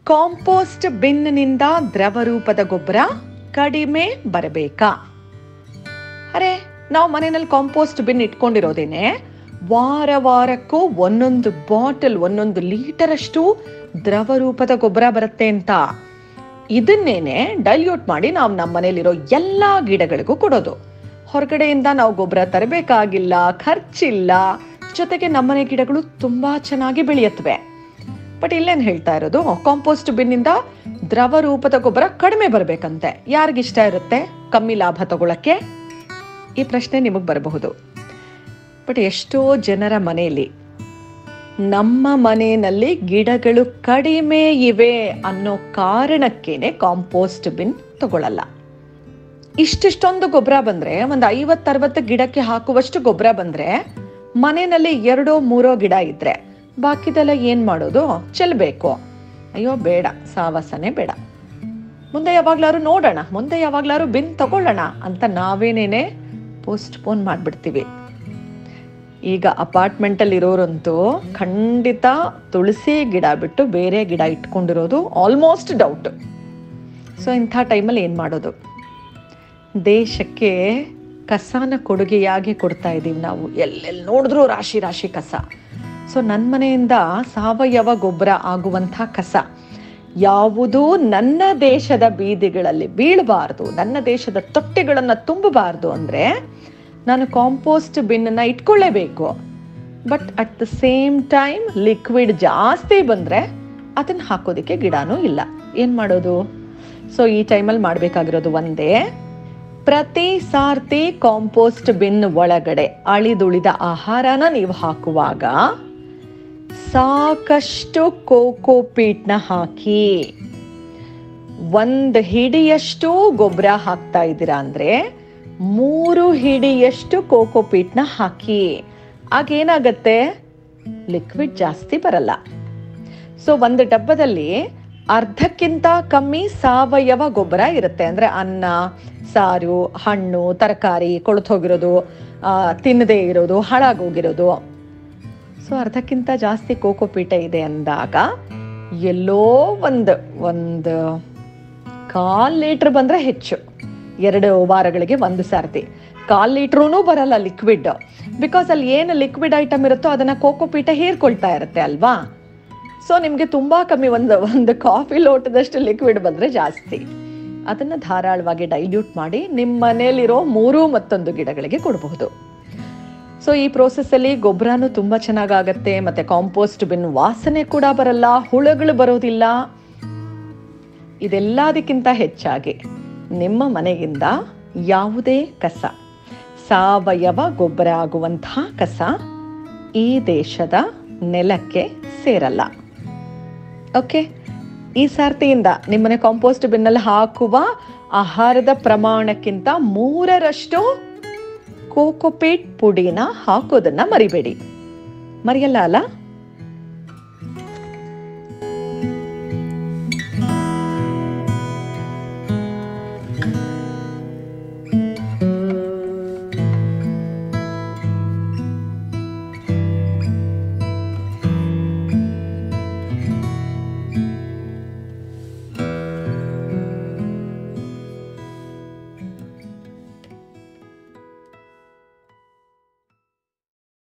compost ಬಿನ್ನಿಂದ ದ್ರವ ರೂಪದ ಗೊಬ್ಬರ ಕಡಿಮೆ ಬರಬೇಕಾ ಅರೆ ನಾವು ಮನೆಯಲ್ಲಿ ಕಾಂಪೋಸ್ಟ್ ಬಿನ್ ಇಟ್ಕೊಂಡಿರೋದೇನೆ ವಾರ ವಾರಕ್ಕೂ ಒಂದೊಂದು ಬಾಟಲ್ ಒಂದೊಂದು ಲೀಟರ್ ಅಷ್ಟು ದ್ರವ ರೂಪದ ಗೊಬ್ಬರ ಬರುತ್ತೆ ಅಂತ ಇದನ್ನೇನೆ ಡೈಲ್ಯೂಟ್ ಮಾಡಿ ನಾವು ನಮ್ಮ ಮನೇಲಿರೋ ಎಲ್ಲಾ ಗಿಡಗಳಿಗೂ ಕೊಡೋದು ಹೊರಗಡೆಯಿಂದ ನಾವು ಗೊಬ್ಬರ ತರಬೇಕಾಗಿಲ್ಲ ಖರ್ಚಿಲ್ಲ ಜೊತೆಗೆ ನಮ್ಮನೆ ಗಿಡಗಳು ತುಂಬಾ ಚೆನ್ನಾಗಿ ಬೆಳೆಯುತ್ತವೆ ಬಟ್ ಇಲ್ಲೇನ್ ಹೇಳ್ತಾ ಇರೋದು ಕಾಂಪೋಸ್ಟ್ ಬಿನ್ನಿಂದ ದ್ರವ ರೂಪದ ಗೊಬ್ಬರ ಕಡಿಮೆ ಬರಬೇಕಂತೆ ಯಾರಿಗಿಷ್ಟ ಇರುತ್ತೆ ಕಮ್ಮಿ ಲಾಭ ತಗೊಳಕ್ಕೆ ಈ ಪ್ರಶ್ನೆ ನಿಮಗೆ ಬರಬಹುದು ಬಟ್ ಎಷ್ಟೋ ಜನರ ಮನೆಯಲ್ಲಿ ನಮ್ಮ ಮನೆಯಲ್ಲಿ ಗಿಡಗಳು ಕಡಿಮೆ ಇವೆ ಅನ್ನೋ ಕಾರಣಕ್ಕೇನೆ ಕಾಂಪೋಸ್ಟ್ ಬಿನ್ ತಗೊಳ್ಳಲ್ಲ ಇಷ್ಟಿಷ್ಟೊಂದು ಗೊಬ್ಬರ ಬಂದ್ರೆ ಒಂದು ಐವತ್ತರವತ್ತು ಗಿಡಕ್ಕೆ ಹಾಕುವಷ್ಟು ಗೊಬ್ಬರ ಬಂದ್ರೆ ಮನೆಯಲ್ಲಿ ಎರಡೋ ಮೂರೋ ಗಿಡ ಇದ್ರೆ ಬಾಕಿದೆಲ್ಲ ಏನ್ ಮಾಡೋದು ಚೆಲ್ಬೇಕು ಅಯ್ಯೋ ಬೇಡ ಸಾವಾಸನೆ ಬೇಡ ಮುಂದೆ ಯಾವಾಗ್ಲಾರು ನೋಡೋಣ ಮುಂದೆ ಯಾವಾಗ್ಲಾರು ಬಿನ್ ತಗೊಳ್ಳೋಣ ಅಂತ ನಾವೇನೇನೆ ಪೋಸ್ಟ್ಪೋನ್ ಮಾಡ್ಬಿಡ್ತೀವಿ ಈಗ ಅಪಾರ್ಟ್ಮೆಂಟ್ ಅಲ್ಲಿ ಇರೋರಂತೂ ಖಂಡಿತ ತುಳಸಿ ಗಿಡ ಬಿಟ್ಟು ಬೇರೆ ಗಿಡ ಇಟ್ಕೊಂಡಿರೋದು ಆಲ್ಮೋಸ್ಟ್ ಡೌಟ್ ಸೊ ಇಂಥ ಟೈಮಲ್ಲಿ ಏನು ಮಾಡೋದು ದೇಶಕ್ಕೆ ಕಸನ ಕೊಡುಗೆಯಾಗಿ ಕೊಡ್ತಾ ಇದ್ದೀವಿ ನಾವು ಎಲ್ಲೆಲ್ಲಿ ನೋಡಿದ್ರೂ ರಾಶಿ ರಾಶಿ ಕಸ ಸೊ ನನ್ನ ಮನೆಯಿಂದ ಸಾವಯವ ಗೊಬ್ಬರ ಆಗುವಂಥ ಕಸ ಯಾವುದೂ ನನ್ನ ದೇಶದ ಬೀದಿಗಳಲ್ಲಿ ಬೀಳಬಾರ್ದು ನನ್ನ ದೇಶದ ತೊಟ್ಟೆಗಳನ್ನು ತುಂಬಬಾರ್ದು ಅಂದರೆ ನಾನು ಕಾಂಪೋಸ್ಟ್ ಬಿನ್ನನ್ನು ಇಟ್ಕೊಳ್ಳೇಬೇಕು but at the same time liquid ಜಾಸ್ತಿ ಬಂದರೆ ಅದನ್ನು ಹಾಕೋದಕ್ಕೆ ಗಿಡನೂ ಇಲ್ಲ ಏನು ಮಾಡೋದು ಸೊ ಈ ಟೈಮಲ್ಲಿ ಮಾಡಬೇಕಾಗಿರೋದು ಒಂದೇ ಪ್ರತಿ ಸಾರ್ತಿ ಕಾಂಪೋಸ್ಟ್ ಬಿನ್ ಒಳಗಡೆ ಅಳಿದುಳಿದ ಆಹಾರನ ನೀವು ಹಾಕುವಾಗ ಸಾಕಷ್ಟು ಕೋಕೋಪೀಟ್ನ ಹಾಕಿ ಒಂದು ಹಿಡಿಯಷ್ಟು ಗೊಬ್ಬರ ಹಾಕ್ತಾ ಇದ್ದೀರಾ ಅಂದ್ರೆ ಮೂರು ಹಿಡಿಯಷ್ಟು ಕೋಕೋಪೀಟ್ನ ಹಾಕಿ ಆಗೇನಾಗತ್ತೆ ಲಿಕ್ವಿಡ್ ಜಾಸ್ತಿ ಬರಲ್ಲ ಸೊ ಒಂದು ಡಬ್ಬದಲ್ಲಿ ಅರ್ಧಕ್ಕಿಂತ ಕಮ್ಮಿ ಸಾವಯವ ಗೊಬ್ಬರ ಇರುತ್ತೆ ಅಂದ್ರೆ ಅನ್ನ ಸಾರು ಹಣ್ಣು ತರಕಾರಿ ಕೊಳೆತು ಹೋಗಿರೋದು ಆ, ತಿನ್ನದೇ ಇರೋದು ಹಾಳಾಗೋಗಿರೋದು ಸೊ ಅರ್ಧಕ್ಕಿಂತ ಜಾಸ್ತಿ ಕೋಕೋಪೀಟ ಇದೆ ಅಂದಾಗ ಎಲ್ಲೋ ಒಂದು ಒಂದು ಕಾಲ್ ಲೀಟ್ರ್ ಬಂದ್ರೆ ಹೆಚ್ಚು ಎರಡು ವಾರಗಳಿಗೆ ಒಂದು ಸಾರ್ತಿ ಕಾಲ್ ಲೀಟ್ರೂ ಬರಲ್ಲ ಲಿಕ್ವಿಡ್ ಬಿಕಾಸ್ ಅಲ್ಲಿ ಏನು ಲಿಕ್ವಿಡ್ ಐಟಮ್ ಇರುತ್ತೋ ಅದನ್ನ ಕೋಕೋಪೀಟ ಹೀರ್ಕೊಳ್ತಾ ಇರುತ್ತೆ ಅಲ್ವಾ ಸೊ ನಿಮಗೆ ತುಂಬಾ ಕಮ್ಮಿ ಒಂದು ಒಂದು ಕಾಫಿ ಲೋಟದಷ್ಟು ಲಿಕ್ವಿಡ್ ಬಂದ್ರೆ ಜಾಸ್ತಿ ಅದನ್ನ ಧಾರಾಳವಾಗಿ ಡೈಲ್ಯೂಟ್ ಮಾಡಿ ನಿಮ್ಮ ಮನೇಲಿರೋ ಮೂರು ಮತ್ತೊಂದು ಗಿಡಗಳಿಗೆ ಕೊಡಬಹುದು ಸೊ ಈ process ಅಲ್ಲಿ ಗೊಬ್ಬರನೂ ತುಂಬಾ ಚೆನ್ನಾಗಾಗತ್ತೆ ಮತ್ತೆ ಕಾಂಪೋಸ್ಟ್ ಬಿನ್ ವಾಸನೆ ಕೂಡ ಬರಲ್ಲ ಹುಳುಗಳು ಬರೋದಿಲ್ಲ ಇದೆಲ್ಲದಕ್ಕಿಂತ ಹೆಚ್ಚಾಗಿ ನಿಮ್ಮ ಮನೆಯಿಂದ ಯಾವುದೇ ಕಸ ಸಾವಯವ ಗೊಬ್ಬರ ಆಗುವಂತಹ ಕಸ ಈ ದೇಶದ ನೆಲಕ್ಕೆ ಸೇರಲ್ಲ ಓಕೆ ಈ ಸಾರ್ತಿಯಿಂದ ನಿಮ್ಮನೆ ಕಾಂಪೋಸ್ಟ್ ಬಿನ್ನಲ್ಲಿ ಹಾಕುವ ಆಹಾರದ ಪ್ರಮಾಣಕ್ಕಿಂತ ಮೂರರಷ್ಟು ಕೋಕೋಪೀಟ್ ಪುಡಿನ ಹಾಕೋದನ್ನ ಮರಿಬೇಡಿ ಮರೆಯಲ್ಲ ಅಲ್ಲ